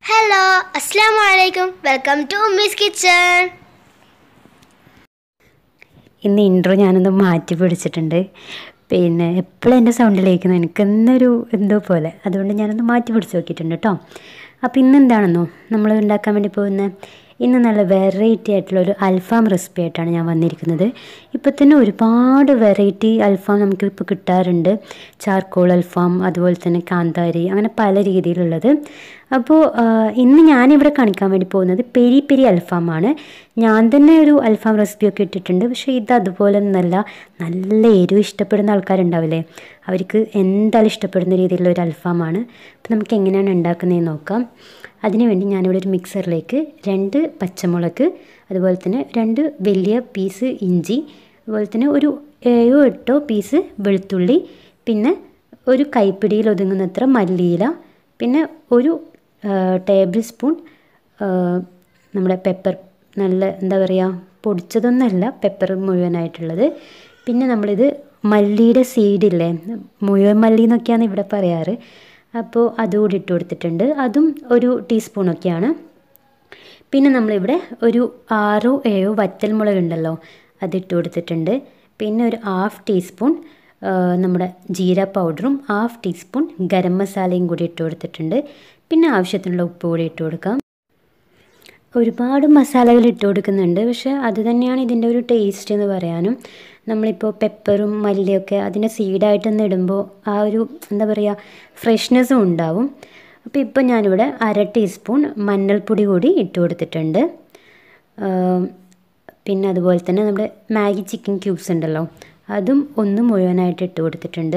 hello അസ്സാം വലൈക്കും welcome to Miss Kitchen ഇന്ന് ഇൻട്രോ ഞാനൊന്ന് മാറ്റി പിടിച്ചിട്ടുണ്ട് പിന്നെ എപ്പോഴും എൻ്റെ സൗണ്ടിലേക്കുന്നു എനിക്ക് എന്നൊരു എന്തോ പോലെ അതുകൊണ്ട് ഞാനൊന്ന് മാറ്റി പിടിച്ച് നോക്കിയിട്ടുണ്ട് കേട്ടോ അപ്പോൾ ഇന്ന് എന്താണെന്നോ നമ്മൾ ഉണ്ടാക്കാൻ വേണ്ടി പോകുന്ന ഇന്ന് നല്ല വെറൈറ്റി ആയിട്ടുള്ള ഒരു അൽഫാം റെസിപ്പി ആയിട്ടാണ് ഞാൻ വന്നിരിക്കുന്നത് ഇപ്പോൾ തന്നെ ഒരുപാട് വെറൈറ്റി അൽഫാം നമുക്ക് ഇപ്പോൾ കിട്ടാറുണ്ട് ചാർക്കോൾ അൽഫാം അതുപോലെ തന്നെ കാന്താരി അങ്ങനെ പല രീതിയിലുള്ളത് അപ്പോൾ ആ, ഇന്ന് ഞാനിവിടെ കാണിക്കാൻ വേണ്ടി പോകുന്നത് പെരി പെരി അൽഫാമാണ് ഞാൻ തന്നെ ഒരു അൽഫാം റെസിപ്പിയൊക്കെ ഇട്ടിട്ടുണ്ട് പക്ഷേ ഇത് അതുപോലെ ഒന്നല്ല നല്ല എരിവ് ഇഷ്ടപ്പെടുന്ന ആൾക്കാരുണ്ടാവില്ലേ അവർക്ക് എന്തായാലും ഇഷ്ടപ്പെടുന്ന രീതിയിലുള്ള ഒരു അൽഫാമാണ് അപ്പോൾ നമുക്ക് എങ്ങനെയാണ് ഉണ്ടാക്കുന്നതെന്ന് നോക്കാം അതിനുവേണ്ടി ഞാനിവിടെ ഒരു മിക്സറിലേക്ക് രണ്ട് പച്ചമുളക് അതുപോലെ തന്നെ രണ്ട് വലിയ പീസ് ഇഞ്ചി അതുപോലെ തന്നെ ഒരു ഏഴോ എട്ടോ പീസ് വെളുത്തുള്ളി പിന്നെ ഒരു കൈപ്പിടിയിൽ ഒതുങ്ങുന്നത്ര മല്ലിയില പിന്നെ ഒരു ടേബിൾ സ്പൂൺ നമ്മുടെ പെപ്പർ നല്ല എന്താ പറയുക പൊടിച്ചതൊന്നല്ല പെപ്പർ മുഴുവനായിട്ടുള്ളത് പിന്നെ നമ്മളിത് മല്ലിയുടെ സീഡില്ലേ മുഴുവൻ മല്ലി എന്നൊക്കെയാണ് ഇവിടെ പറയാറ് അപ്പോൾ അതുകൂടി ഇട്ട് കൊടുത്തിട്ടുണ്ട് അതും ഒരു ടീസ്പൂണൊക്കെയാണ് പിന്നെ നമ്മളിവിടെ ഒരു ആറോ ഏഴോ വറ്റൽമുളക് ഉണ്ടല്ലോ അതിട്ട് കൊടുത്തിട്ടുണ്ട് പിന്നെ ഒരു ഹാഫ് ടീസ്പൂൺ ആ, നമ്മുടെ ജീര പൗഡറും ഹാഫ് ടീസ്പൂൺ ഗരം മസാലയും കൂടി ഇട്ട് കൊടുത്തിട്ടുണ്ട് പിന്നെ ആവശ്യത്തിനുള്ള ഉപ്പ് കൂടി ഇട്ട് കൊടുക്കാം ഒരുപാട് മസാലകൾ ഇട്ട് കൊടുക്കുന്നുണ്ട് പക്ഷേ അത് തന്നെയാണ് ഇതിൻ്റെ ഒരു ടേസ്റ്റ് എന്ന് പറയാനും നമ്മളിപ്പോൾ പെപ്പറും മല്ലിയൊക്കെ അതിൻ്റെ സീഡായിട്ടൊന്ന് ഇടുമ്പോൾ ആ ഒരു എന്താ പറയുക ഫ്രഷ്നെസ്സും ഉണ്ടാവും അപ്പോൾ ഇപ്പോൾ ഞാനിവിടെ അര ടീസ്പൂൺ മഞ്ഞൾപ്പൊടി കൂടി ഇട്ട് കൊടുത്തിട്ടുണ്ട് ആം, പിന്നെ അതുപോലെ തന്നെ നമ്മുടെ മാഗി ചിക്കൻ ക്യൂബ്സ് ഉണ്ടല്ലോ അതും ഒന്ന് മുഴുവനായിട്ട് ഇട്ട് കൊടുത്തിട്ടുണ്ട്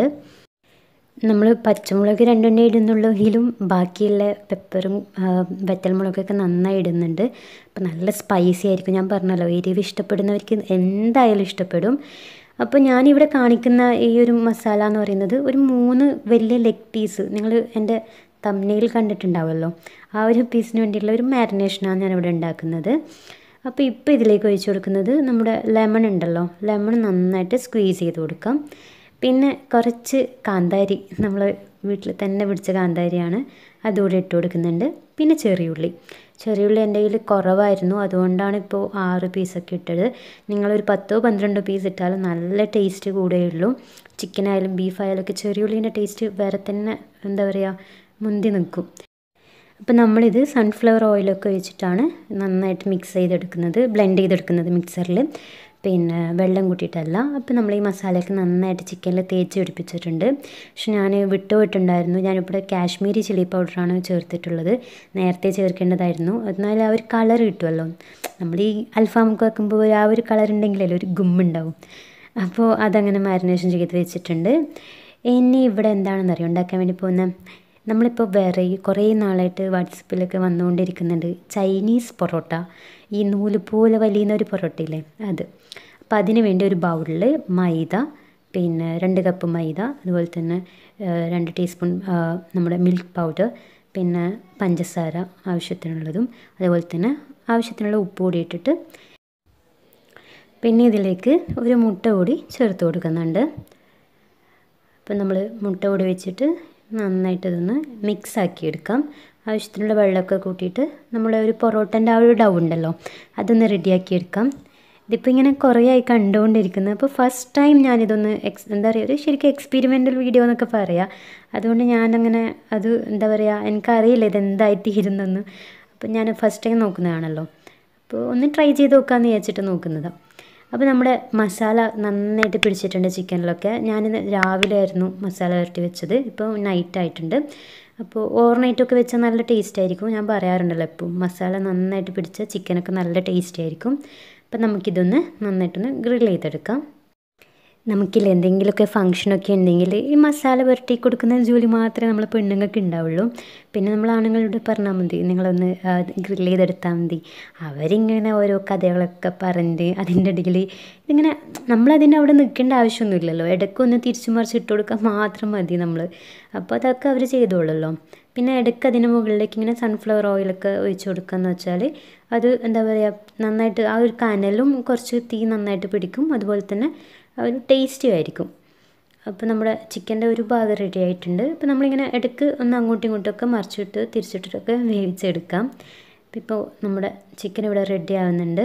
നമ്മൾ പച്ചമുളക് രണ്ടെണ്ണേ ഇടുന്നുള്ളെങ്കിലും ബാക്കിയുള്ള പെപ്പറും വറ്റൽമുളകൊക്കെ നന്നായി ഇടുന്നുണ്ട് അപ്പോൾ നല്ല സ്പൈസി ആയിരിക്കും ഞാൻ പറഞ്ഞല്ലോ എരിവ് ഇഷ്ടപ്പെടുന്നവർക്ക് എന്തായാലും ഇഷ്ടപ്പെടും അപ്പോൾ ഞാനിവിടെ കാണിക്കുന്ന ഈ ഒരു മസാല എന്ന് പറയുന്നത് ഒരു മൂന്ന് വലിയ ലെഗ് പീസ് നിങ്ങൾ എൻ്റെ തമ്മനയിൽ കണ്ടിട്ടുണ്ടാവുമല്ലോ ആ ഒരു പീസിന് വേണ്ടിയിട്ടുള്ള ഒരു മാരിനേഷനാണ് ഞാനിവിടെ ഉണ്ടാക്കുന്നത് അപ്പോൾ ഇപ്പോൾ ഇതിലേക്ക് ഒഴിച്ചു കൊടുക്കുന്നത് നമ്മുടെ ലെമൺ ഉണ്ടല്ലോ ലെമൺ നന്നായിട്ട് സ്ക്വീസ് ചെയ്ത് കൊടുക്കാം പിന്നെ കുറച്ച് കാന്താരി നമ്മൾ വീട്ടിൽ തന്നെ പിടിച്ച കാന്താരിയാണ് അതുകൂടി ഇട്ട് കൊടുക്കുന്നുണ്ട് പിന്നെ ചെറിയുള്ളി ചെറിയുള്ളി എൻ്റെ കയ്യിൽ കുറവായിരുന്നു അതുകൊണ്ടാണ് ഇപ്പോൾ ആറ് പീസൊക്കെ ഇട്ടത് നിങ്ങളൊരു പത്തോ പന്ത്രണ്ടോ പീസ് ഇട്ടാലും നല്ല ടേസ്റ്റ് കൂടുകയുള്ളൂ ചിക്കൻ ആയാലും ബീഫ് ആയാലും ഒക്കെ ചെറിയുള്ളീൻ്റെ ടേസ്റ്റ് വേറെ തന്നെ എന്താ പറയുക മുന്തി നിൽക്കും അപ്പോൾ നമ്മളിത് സൺഫ്ലവർ ഓയിലൊക്കെ ഒഴിച്ചിട്ടാണ് നന്നായിട്ട് മിക്സ് ചെയ്തെടുക്കുന്നത് ബ്ലെൻഡ് ചെയ്തെടുക്കുന്നത് മിക്സറിൽ പിന്നെ വെള്ളം കൂട്ടിയിട്ടല്ല അപ്പോൾ നമ്മൾ ഈ മസാലയൊക്കെ നന്നായിട്ട് ചിക്കനിൽ തേച്ച് പിടിപ്പിച്ചിട്ടുണ്ട് പക്ഷെ ഞാൻ വിട്ടുപോയിട്ടുണ്ടായിരുന്നു ഞാനിവിടെ കാശ്മീരി ചില്ലി പൗഡറാണ് ചേർത്തിട്ടുള്ളത് നേരത്തെ ചേർക്കേണ്ടതായിരുന്നു എന്നാൽ ആ ഒരു കളർ കിട്ടുമല്ലോ നമ്മൾ ഈ അൽഫാമൊക്കെ വെക്കുമ്പോൾ ആ ഒരു കളർ ഉണ്ടെങ്കിലല്ലേ ഒരു ഗുമ്മുണ്ടാവും അപ്പോൾ അതങ്ങനെ മാരിനേഷൻ ചെയ്ത് വെച്ചിട്ടുണ്ട് ഇനി ഇവിടെ എന്താണെന്നറിയോ ഉണ്ടാക്കാൻ വേണ്ടി പോകുന്ന നമ്മളിപ്പോൾ വേറെ ഈ കുറേ നാളായിട്ട് വാട്സപ്പിലൊക്കെ വന്നുകൊണ്ടിരിക്കുന്നുണ്ട് ചൈനീസ് പൊറോട്ട ഈ നൂല് പോലെ വലിയുന്ന ഒരു പൊറോട്ടയില്ലേ അത് അപ്പോൾ അതിന് വേണ്ടി ഒരു ബൗളിൽ മൈദ പിന്നെ രണ്ട് കപ്പ് മൈദ അതുപോലെ തന്നെ ആ, രണ്ട് ടീസ്പൂൺ ആ, നമ്മുടെ മിൽക്ക് പൗഡർ പിന്നെ പഞ്ചസാര ആവശ്യത്തിനുള്ളതും അതുപോലെ തന്നെ ആവശ്യത്തിനുള്ള ഉപ്പ് കൂടി ഇട്ടിട്ട് പിന്നെ ഇതിലേക്ക് ഒരു മുട്ട കൂടി ചേർത്ത് കൊടുക്കുന്നുണ്ട് അപ്പം നമ്മൾ മുട്ട കൂടി വെച്ചിട്ട് നന്നായിട്ട് ഇതൊന്ന് മിക്സ് ആക്കി എടുക്കാം ആവശ്യത്തിനുള്ള വെള്ളമൊക്കെ കൂട്ടിയിട്ട് നമ്മൾ ഒരു പൊറോട്ടൻ്റെ ആ ഒരു ഡൗ ഉണ്ടല്ലോ അതൊന്ന് റെഡിയാക്കി എടുക്കാം ഇതിപ്പോൾ ഇങ്ങനെ കുറേ ആയി കണ്ടുകൊണ്ടിരിക്കുന്നത് അപ്പോൾ ഫസ്റ്റ് ടൈം ഞാനിതൊന്ന് എക്സ് എന്താ പറയുക ഒരു ശരിക്കും എക്സ്പെരിമെൻ്റൽ വീഡിയോ എന്നൊക്കെ പറയാം അതുകൊണ്ട് ഞാനങ്ങനെ അത് എന്താ പറയുക എനിക്കറിയില്ല ഇതെന്തായി തീരുന്നെന്ന് അപ്പോൾ ഞാൻ ഫസ്റ്റ് ടൈം നോക്കുന്നതാണല്ലോ അപ്പോൾ ഒന്ന് ട്രൈ ചെയ്ത് നോക്കാമെന്ന് വിചാരിച്ചിട്ട് നോക്കുന്നതാണ് അപ്പോൾ നമ്മുടെ മസാല നന്നായിട്ട് പിടിച്ചിട്ടുണ്ട് ചിക്കനിലൊക്കെ ഞാനിന്ന് രാവിലെ ആയിരുന്നു മസാല പുരട്ടി വെച്ചത് ഇപ്പോൾ നൈറ്റ് ആയിട്ടുണ്ട് അപ്പോൾ ഓവർനൈറ്റൊക്കെ വെച്ചാൽ നല്ല ടേസ്റ്റ് ആയിരിക്കും ഞാൻ പറയാറുണ്ടല്ലോ എപ്പോൾ മസാല നന്നായിട്ട് പിടിച്ച ചിക്കനൊക്കെ നല്ല ടേസ്റ്റ് ആയിരിക്കും അപ്പം നമുക്കിതൊന്ന് നന്നായിട്ടൊന്ന് ഗ്രിൽ ചെയ്തെടുക്കാം നമുക്കില്ല എന്തെങ്കിലുമൊക്കെ ഫങ്ഷനൊക്കെ ഉണ്ടെങ്കിൽ ഈ മസാല പുരട്ടി കൊടുക്കുന്ന ജോലി മാത്രമേ നമ്മൾ പെണ്ണുങ്ങൾക്ക് ഉണ്ടാവുള്ളൂ പിന്നെ നമ്മൾ ആണുങ്ങളോട് പറഞ്ഞാൽ മതി നിങ്ങളൊന്ന് ഗ്രിൽ ചെയ്തെടുത്താൽ മതി അവരിങ്ങനെ ഓരോ കഥകളൊക്കെ പറഞ്ഞ് അതിൻ്റെ ഇടയിൽ ഇതിങ്ങനെ നമ്മളതിൻ്റെ അവിടെ നിൽക്കേണ്ട ആവശ്യമൊന്നുമില്ലല്ലോ ഇടയ്ക്കൊന്ന് തിരിച്ചു മറിച്ച് ഇട്ട് കൊടുക്കാൻ മാത്രം മതി നമ്മൾ അപ്പോൾ അതൊക്കെ അവർ ചെയ്തോളല്ലോ പിന്നെ ഇടയ്ക്ക് അതിന് മുകളിലേക്ക് ഇങ്ങനെ സൺഫ്ലവർ ഓയിലൊക്കെ ഒഴിച്ച് കൊടുക്കുകയെന്ന് വെച്ചാൽ അത് എന്താ പറയുക നന്നായിട്ട് ആ ഒരു കനലും കുറച്ച് തീ നന്നായിട്ട് പിടിക്കും അതുപോലെ തന്നെ ആ ഒരു ടേസ്റ്റും ആയിരിക്കും അപ്പോൾ നമ്മുടെ ചിക്കൻ്റെ ഒരു ഭാഗം റെഡി ആയിട്ടുണ്ട് അപ്പോൾ നമ്മളിങ്ങനെ ഇടയ്ക്ക് ഒന്ന് അങ്ങോട്ടും ഇങ്ങോട്ടൊക്കെ മറിച്ചിട്ട് തിരിച്ചിട്ടിട്ടൊക്കെ വേവിച്ചെടുക്കാം ഇപ്പോൾ നമ്മുടെ ചിക്കൻ ഇവിടെ റെഡി ആവുന്നുണ്ട്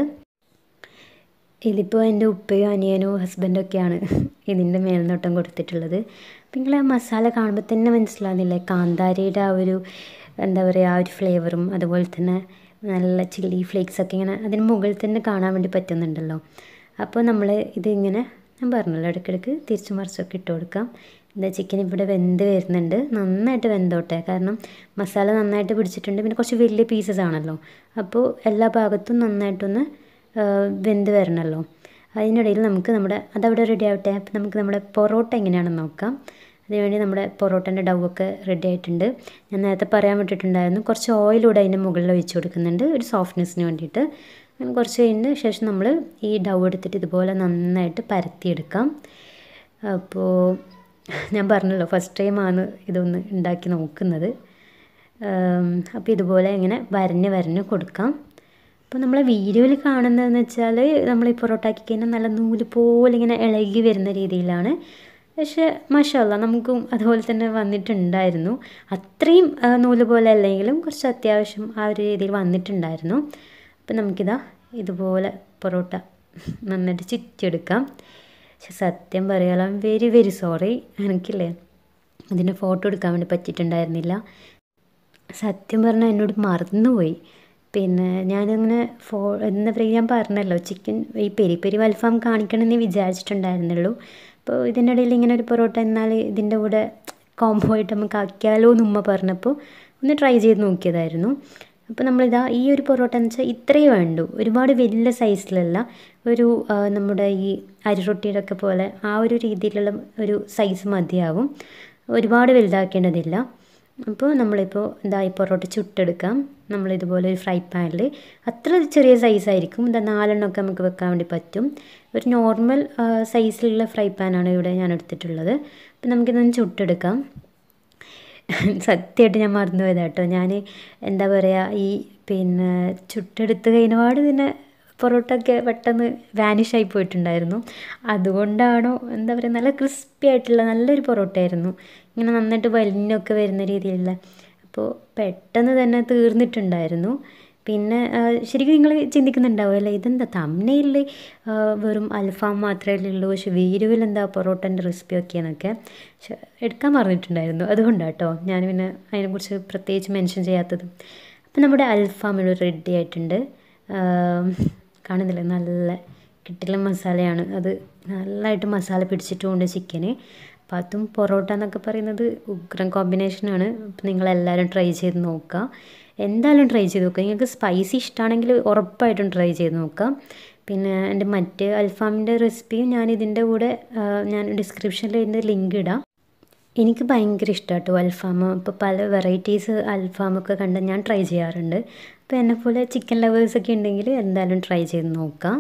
ഇതിപ്പോൾ എൻ്റെ ഉപ്പയോ അനിയനോ ഹസ്ബൻഡോ ഒക്കെയാണ് ഇതിൻ്റെ മേൽനോട്ടം കൊടുത്തിട്ടുള്ളത് അപ്പം നിങ്ങൾ ആ മസാല കാണുമ്പോൾ തന്നെ മനസ്സിലാകുന്നില്ലേ കാന്താരിയുടെ ആ ഒരു എന്താ പറയുക ആ ഒരു ഫ്ലേവറും അതുപോലെ തന്നെ നല്ല ചില്ലി ഫ്ലേക്സൊക്കെ ഇങ്ങനെ അതിന് മുകളിൽ തന്നെ കാണാൻ വേണ്ടി പറ്റുന്നുണ്ടല്ലോ അപ്പോൾ നമ്മൾ ഇതിങ്ങനെ ഞാൻ പറഞ്ഞല്ലോ ഇടയ്ക്കിടയ്ക്ക് തിരിച്ചു മറിച്ചൊക്കെ ഇട്ട് കൊടുക്കാം എന്താ ചിക്കൻ ഇവിടെ വെന്ത് വരുന്നുണ്ട് നന്നായിട്ട് വെന്തോട്ടെ കാരണം മസാല നന്നായിട്ട് പിടിച്ചിട്ടുണ്ട് പിന്നെ കുറച്ച് വലിയ പീസസ് ആണല്ലോ അപ്പോൾ എല്ലാ ഭാഗത്തും നന്നായിട്ടൊന്ന് വെന്ത് വരണമല്ലോ അതിനിടയിൽ നമുക്ക് നമ്മുടെ അതവിടെ റെഡി ആവട്ടെ അപ്പം നമുക്ക് നമ്മുടെ പൊറോട്ട എങ്ങനെയാണെന്ന് നോക്കാം അതിനുവേണ്ടി നമ്മുടെ പൊറോട്ടൻ്റെ ഡൗ ഒക്കെ റെഡി ആയിട്ടുണ്ട് ഞാൻ നേരത്തെ പറയാൻ വിട്ടിട്ടുണ്ടായിരുന്നു കുറച്ച് ഓയിലൂടെ അതിൻ്റെ മുകളിൽ ഒഴിച്ച് കൊടുക്കുന്നുണ്ട് ഒരു സോഫ്റ്റ്നെസ്സിന് വേണ്ടിയിട്ട് അങ്ങനെ കുറച്ച് കഴിഞ്ഞതിന് ശേഷം നമ്മൾ ഈ ഡൗ എടുത്തിട്ട് ഇതുപോലെ നന്നായിട്ട് പരത്തിയെടുക്കാം അപ്പോൾ ഞാൻ പറഞ്ഞല്ലോ ഫസ്റ്റ് ടൈമാണ് ഇതൊന്ന് ഉണ്ടാക്കി നോക്കുന്നത് അപ്പോൾ ഇതുപോലെ ഇങ്ങനെ വരഞ്ഞ് വരഞ്ഞ് കൊടുക്കാം അപ്പോൾ നമ്മൾ വീഡിയോയിൽ കാണുന്നതെന്ന് വെച്ചാൽ നമ്മൾ ഈ പൊറോട്ട ആക്കി കഴിഞ്ഞാൽ നല്ല നൂല് പോലെ ഇങ്ങനെ ഇളകി വരുന്ന രീതിയിലാണ് പക്ഷേ മഷാല്ല നമുക്കും അതുപോലെ തന്നെ വന്നിട്ടുണ്ടായിരുന്നു അത്രയും നൂല് പോലെ അല്ലെങ്കിലും കുറച്ച് അത്യാവശ്യം ആ ഒരു രീതിയിൽ വന്നിട്ടുണ്ടായിരുന്നു അപ്പം നമുക്കിതാ ഇതുപോലെ പൊറോട്ട നന്നായിട്ട് ചുറ്റിയെടുക്കാം പക്ഷെ സത്യം പറയാലോ വെരി വെരി സോറി എനിക്കില്ലേ അതിൻ്റെ ഫോട്ടോ എടുക്കാൻ വേണ്ടി പറ്റിയിട്ടുണ്ടായിരുന്നില്ല സത്യം പറഞ്ഞാൽ എന്നോട് മറന്നുപോയി പിന്നെ ഞാനിങ്ങനെ ഫോ എന്താ പറയുക ഞാൻ പറഞ്ഞല്ലോ ചിക്കൻ ഈ പെരി പെരി അൽഫാം കാണിക്കണമെന്ന് വിചാരിച്ചിട്ടുണ്ടായിരുന്നുള്ളൂ അപ്പോൾ ഇതിൻ്റെ ഇടയിൽ ഇങ്ങനെ ഒരു പൊറോട്ട എന്നാൽ ഇതിൻ്റെ കൂടെ കോംബോ ആയിട്ട് നമുക്ക് ആക്കിയാലോ എന്ന് ഉമ്മ പറഞ്ഞപ്പോൾ ഒന്ന് ട്രൈ ചെയ്ത് നോക്കിയതായിരുന്നു അപ്പോൾ നമ്മളിതാ ഈ ഒരു പൊറോട്ട എന്ന് വെച്ചാൽ ഇത്രയേ വേണ്ടൂ ഒരുപാട് വലിയ സൈസിലല്ല ഒരു നമ്മുടെ ഈ അരിറൊട്ടിയുടെ ഒക്കെ പോലെ ആ ഒരു രീതിയിലുള്ള ഒരു സൈസ് മതിയാവും ഒരുപാട് വലുതാക്കേണ്ടതില്ല അപ്പോൾ നമ്മളിപ്പോൾ ഇതാ ഈ പൊറോട്ട ചുട്ടെടുക്കാം നമ്മളിതുപോലെ ഒരു ഫ്രൈ പാനിൽ അത്ര ചെറിയ സൈസായിരിക്കും ഇതാ നാലെണ്ണമൊക്കെ നമുക്ക് വെക്കാൻ വേണ്ടി പറ്റും ഒരു നോർമൽ സൈസിലുള്ള ഫ്രൈ പാനാണ് ഇവിടെ ഞാൻ എടുത്തിട്ടുള്ളത് അപ്പോൾ നമുക്കിതൊന്ന് ചുട്ടെടുക്കാം സത്യമായിട്ട് ഞാൻ മറന്നു പോയതാ കേട്ടോ ഞാൻ എന്താ പറയുക ഈ പിന്നെ ചുട്ടെടുത്ത് കഴിഞ്ഞപാട് പിന്നെ പൊറോട്ട ഒക്കെ പെട്ടെന്ന് വാനിഷ് ആയി പോയിട്ടുണ്ടായിരുന്നു അതുകൊണ്ടാണോ എന്താ പറയുക നല്ല ക്രിസ്പി ആയിട്ടുള്ള നല്ലൊരു പൊറോട്ട ആയിരുന്നു ഇങ്ങനെ നന്നായിട്ട് വലിഞ്ഞൊക്കെ വരുന്ന രീതിയിലുള്ള അപ്പോൾ പെട്ടെന്ന് തന്നെ തീർന്നിട്ടുണ്ടായിരുന്നു പിന്നെ ശരിക്കും നിങ്ങൾ ചിന്തിക്കുന്നുണ്ടാവുമല്ലേ ഇതെന്താ തമ്മനയിൽ വെറും അൽഫാം മാത്രമേ ഉള്ളൂ പക്ഷെ വീഡിയോയിൽ എന്താ പൊറോട്ടൻ്റെ റെസിപ്പി ഒക്കെയെന്നൊക്കെ പക്ഷെ എടുക്കാൻ പറഞ്ഞിട്ടുണ്ടായിരുന്നു അതുകൊണ്ടാണ് കേട്ടോ ഞാൻ പിന്നെ അതിനെക്കുറിച്ച് പ്രത്യേകിച്ച് മെൻഷൻ ചെയ്യാത്തത് അപ്പം നമ്മുടെ അൽഫാം ഇവിടെ റെഡി ആയിട്ടുണ്ട് കാണുന്നില്ലേ നല്ല കിട്ടില്ല മസാലയാണ് അത് നല്ലതായിട്ട് മസാല പിടിച്ചിട്ടുമുണ്ട് ചിക്കന് അപ്പം അതും പൊറോട്ട എന്നൊക്കെ പറയുന്നത് ഉഗ്രം കോമ്പിനേഷനാണ് അപ്പം നിങ്ങളെല്ലാവരും ട്രൈ ചെയ്ത് നോക്കുക എന്തായാലും ട്രൈ ചെയ്ത് നോക്കുക നിങ്ങൾക്ക് സ്പൈസി ഇഷ്ടമാണെങ്കിൽ ഉറപ്പായിട്ടും ട്രൈ ചെയ്ത് നോക്കാം പിന്നെ എൻ്റെ മറ്റ് അൽഫാമിൻ്റെ റെസിപ്പിയും ഞാൻ ഇതിൻ്റെ കൂടെ ഞാൻ ഡിസ്ക്രിപ്ഷനിൽ ഇതിൻ്റെ ലിങ്ക് ഇടാം എനിക്ക് ഭയങ്കര ഇഷ്ടമാട്ടോ അൽഫാം ഇപ്പോൾ പല വെറൈറ്റീസ് അൽഫാമൊക്കെ കണ്ട് ഞാൻ ട്രൈ ചെയ്യാറുണ്ട് അപ്പോൾ എന്നെപ്പോലെ ചിക്കൻ ലവേഴ്സൊക്കെ ഉണ്ടെങ്കിൽ എന്തായാലും ട്രൈ ചെയ്ത് നോക്കാം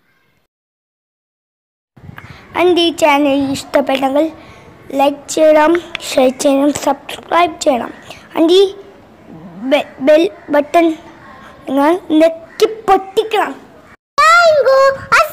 എൻ്റെ ഈ ചാനൽ ഇഷ്ടപ്പെട്ടെങ്കിൽ ലൈക്ക് ചെയ്യണം ഷെയർ ചെയ്യണം സബ്സ്ക്രൈബ് ചെയ്യണം എൻ്റെ ഈ ബെൽ ബട്ടൺ നിങ്ങൾ നെക്കി പൊട്ടിക്കണം